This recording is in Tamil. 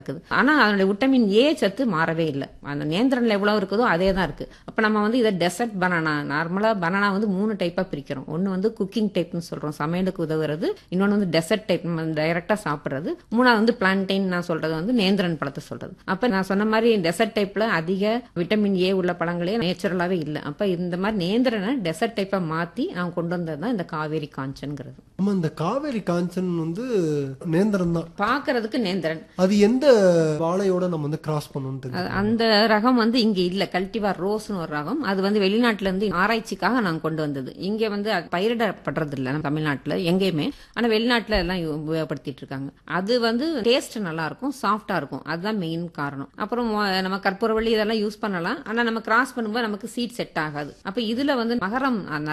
இருக்குது ஆனா அதனுடைய விட்டமின் ஏ சத்து மாறவே இல்லை அந்த நேந்திரன்ல எவ்வளவு இருக்குதோ அதே தான் இருக்கு அப்ப நம்ம வந்து இதை டெசர்ட் பனானா நார்மலா பனானா வந்து மூணு டைப்பா பிரிக்கிறோம் ஒன்னு வந்து குக்கிங் டைப்னு சொல்றோம் சமையலுக்கு உதவுறது இன்னொன்னு வந்து டெசர்ட் டைப் நம்ம டைரக்டா சாப்பிடுறது மூணாவது வந்து பிளான்டைன் நான் சொல்றது வந்து நேந்திரன் பழத்தை சொல்றது அப்ப நான் சொன்ன மாதிரி டெசர்ட் டைப்ல அதிக விட்டமின் ஏ உள்ள பழங்களே நேச்சுரலாவே இல்லை அப்ப இந்த மாதிரி நேந்திரனை டெசர்ட் டைப்பா மாத்தி நான் கொண்டு வந்தது தான் இந்த காவேரி காஞ்சன்ங்கிறது ஆமா இந்த காவேரி காஞ்சன் வந்து நேந்திரம் தான் பாக்குறதுக்கு நேந்திரன் அது எந்த வாழையோட நம்ம வந்து கிராஸ் பண்ணணும்னு தெரியும் அது- அந்த ரகம் வந்து இங்க இல்ல கல்டிவார் ரோஸ்னு ஒரு ரகம் அது வந்து வெளிநாட்டுல இருந்து ஆராய்ச்சிக்காக நாங்க கொண்டு வந்தது இங்க வந்து அது பயிரிடப்படுறது இல்ல நம்ம தமிழ்நாட்டுல எங்கேயுமே ஆனா வெளிநாட்டுல எல்லாம் உபயோகப்படுத்திட்டு இருக்காங்க அது வந்து டேஸ்ட் நல்லா இருக்கும் சாஃப்டா இருக்கும் அதுதான் மெயின் காரணம் அப்புறம் மொ- நம்ம கற்பூரவள்ளி இதெல்லாம் யூஸ் பண்ணலாம் ஆனா நம்ம கிராஸ் பண்ணும்போது நமக்கு சீட் செட் ஆகாது அப்ப இதுல வந்து மகரம்